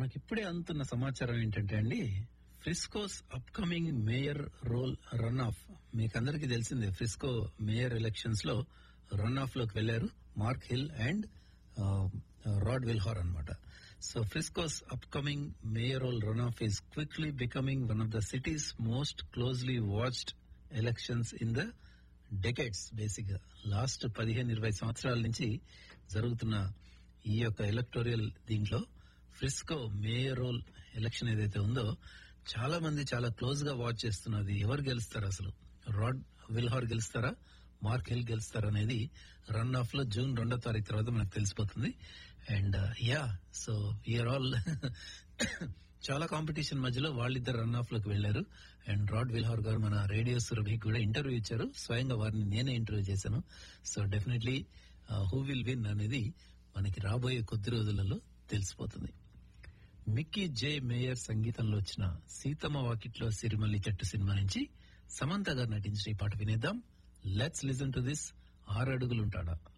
మనకిప్పుడే అందుతున్న సమాచారం ఏంటంటే అండి Frisco's upcoming mayoral runoff మీకందరికీ తెలిసిందే ఫ్రిస్కో మేయర్ ఎలక్షన్స్ లో రన్ ఆఫ్ లోకి వెళ్లారు Mark Hill and Rod Vilhar అన్నమాట so Frisco's upcoming mayoral runoff is quickly becoming one of the city's most closely watched elections in the decades basic గా last పదిహేను ఇరవై సంవత్సరాల నుంచి జరుగుతున్న ఈ యొక్క ఎలక్టోరియల్ దీంట్లో ఫ్రిస్కో మేయర్ రోల్ ఎలక్షన్ ఏదైతే ఉందో చాలా మంది చాలా క్లోజ్ గా వాచ్ చేస్తున్నది ఎవరు గెలుస్తారు అసలు రాడ్ విల్హార్ గెలుస్తారా మార్క్ హిల్ గెలుస్తారా అనేది రన్ ఆఫ్ లో జూన్ రెండో తారీఖు తర్వాత మనకు తెలిసిపోతుంది and yeah so we are all చాలా కాంపిటీషన్ మధ్యలో వాళ్ళిద్దరు రన్ ఆఫ్ లోకి వెళ్లారు అండ్ రాడ్ విల్హార్ గారు మన రేడియో సురభికి కూడా ఇంటర్వ్యూ ఇచ్చారు స్వయంగా వారిని నేనే ఇంటర్వ్యూ చేశాను so definitely who will win అనేది మనకి రాబోయే కొద్ది రోజులలో తెలిసిపోతుంది మిక్కీ జే మేయర్ సంగీతంలో వచ్చిన సీతమ్మ వాకిట్లో సిరిమల్లి చెట్టు సినిమా నుంచి సమంత గారు నటించిన ఈ పాట వినేద్దాం లెట్స్ లిజన్ టు దిస్ ఆరు అడుగులుంటాడా